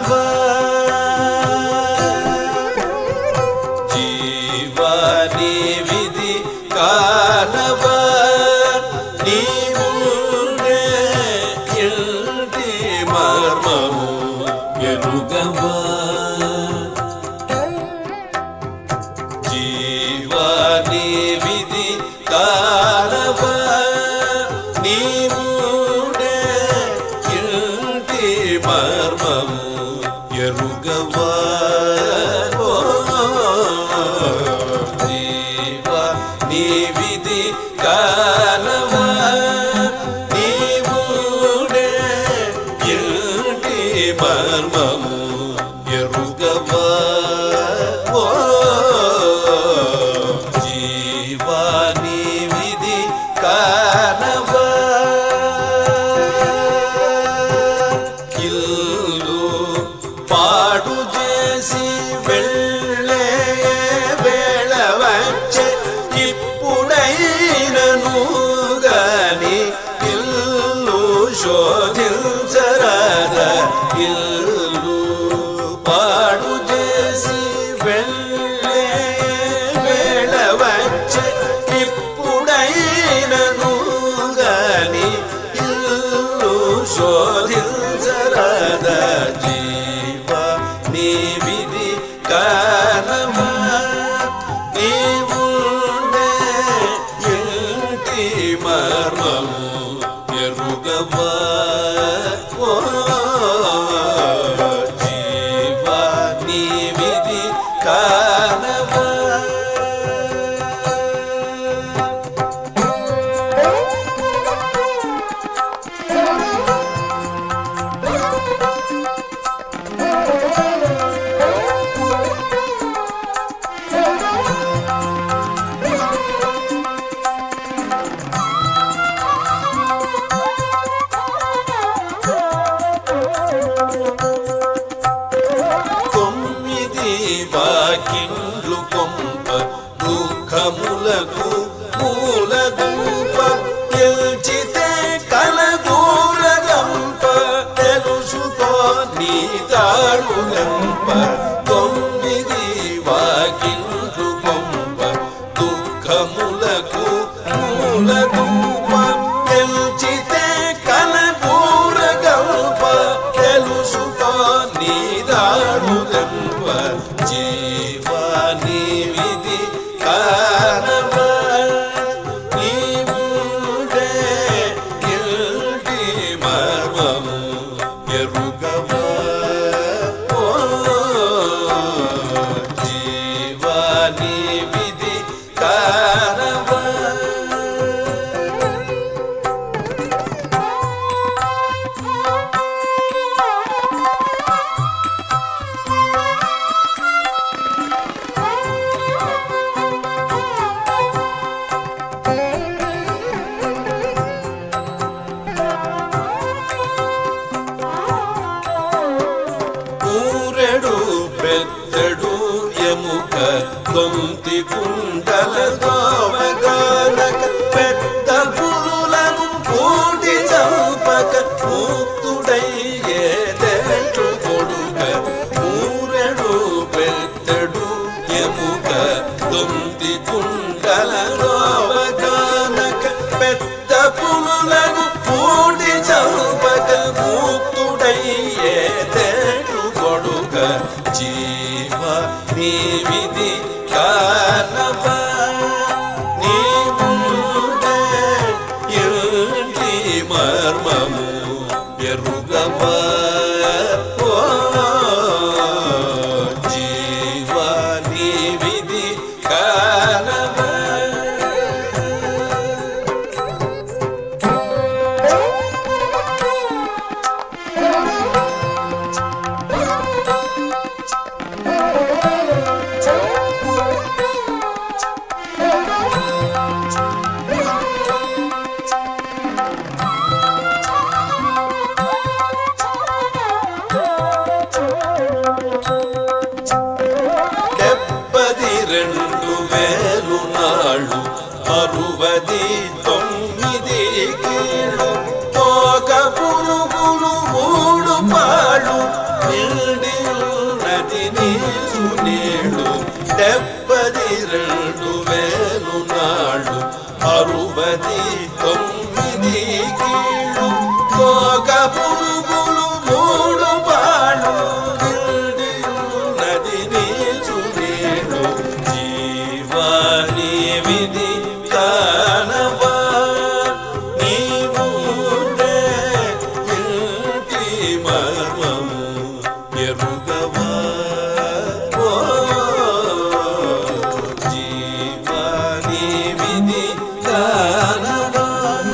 జీవాని విధి కానవ నీవునే ఇంటి మర్మము ఎరుగవా జీవాని విధి కానవ నీవునే ఇంటి మర్మము ఎరుగవా ఓ జీవ నీ విధి కానవా నీవునే ఇంటి మర్మము ఎరుగవా ఓ జీవాని విధి కానవా ఇల్లు పాడు చేసి వెళ్ళే వేళ వచ్చే ఇప్పుడైనను గాని ఇల్లు శోధించరాద ఇల్లు పాడు చేసి వెళ్ళే వేళ వచ్చే ఇప్పుడైనను గాని ఇల్లు శోధించరాద జీవ నీ విధి కానమా నీవుండే ఇంటి మర్మము ఎరుగవా ఓ జీవ నీ విధి కానవా తొమ్మిది వాకిండ్లు కొంప దుఃఖములకు మూల దూప గెల్చితే కలగూరగంప తెలుసుకో నీ తాళుగంప తొమ్మిది వాకిండ్లు కొంప దుఃఖములకు మూల దూప గెల్చితే కలగూరగంప తెలుసుకో నీ దాడుగంప జీవాని విధి కానవా నీవుండే ఇంటి మర్మము ఎరుగవా ఓ జీవాని విధి కానవా ఊరెడు పెద్దడు ఎముక తొంతి కుండల దోవగానక పెద్ద పులులను కూడి చంపక ముక్తుడయ్యే తెట్లు కొడుక ఊరెడు పెద్దడు ఎముక తొంతి కుండల దోవగానక పెద్ద పులులను కూడి చంపక ముక్తుడయ్యే తెట్లు కొడుక జీవ నీ విధి కానవా నీ ముందే ఇంటి మర్మము ఎరుగవా ఓ జీవ నీ విధి కానవా డెబ్బది రెండు వేలు నాళ్ళు అరువది తొమ్మిది కీళ్ళు తోక పురుగులు మూడు పాళ్ళు నిండి డెబ్బది రెండు వేలు నాడు అరువది తొమ్మిది కీళ్ళు తోక పురుగులు మూడు పాళ్ళు నిండి నది నీచునీడు జీవాని విధి కానవా నీవుండే ఇంటి మర్మము ఎరుగవా ఓ జీవాని విధి కానవా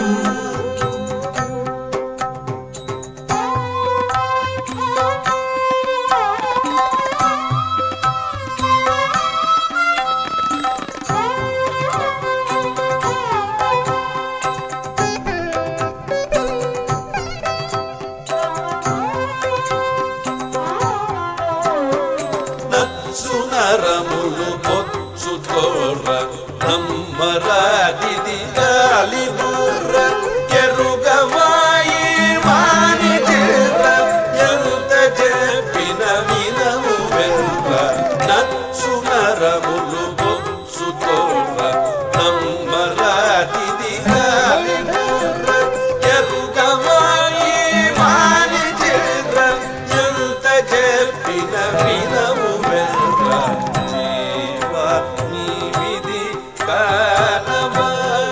నచ్చు నరములు పొచ్చు తోర నమ్మరాదిది గాలి బుర్ర ఎరుగవాయి వాణి చేర ఎంత చెప్పిన వినము వెంట నచ్చు నరములు పొచ్చు తోర నమ్మరాదిది గాలి బుర్ర ఎరుగవాయి వాణి చేర ఎంత చెప్పిన వినము వెంట జీవ నీ విధి కానవా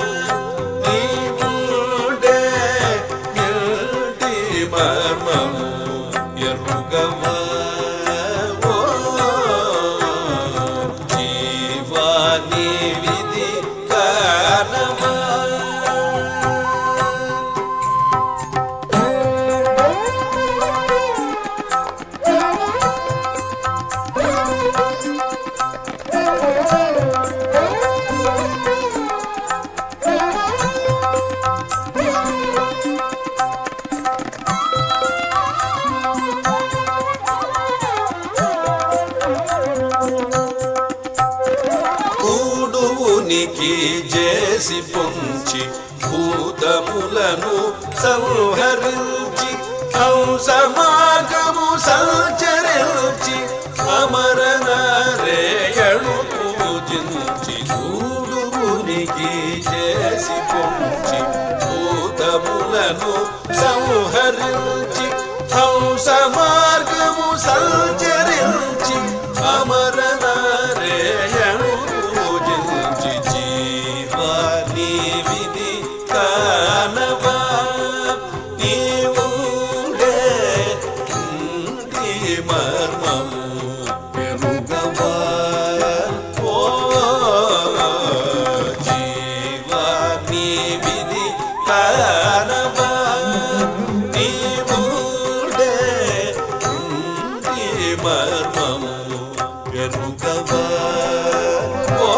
నీవుండే ఇంటి మర్మము ఎరుగవా ఓ జీవా నీ విధి కానవా కూడువునికి చేసి పొంచి భూతములను సంహరించి హంసమాగము సంచరించి అమరనారేయణు పూజించి కూడువునికి చేసి పొంచి భూతములను సంహరించి హంస మార్గము సంచరించి అమరనారేయణు పూజించి జీవాని విధి కానవా నీవుండే ఇంటి మర్మము పెరుగవా ఓ జీవాని విధి కానవా నీవుండే ఇంటి మర్మము పెరుగవా ఓ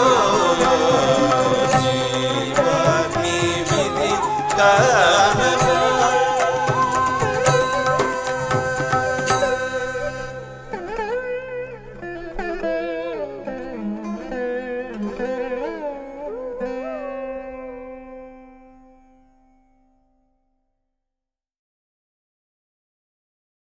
జీవాని విధి కానవా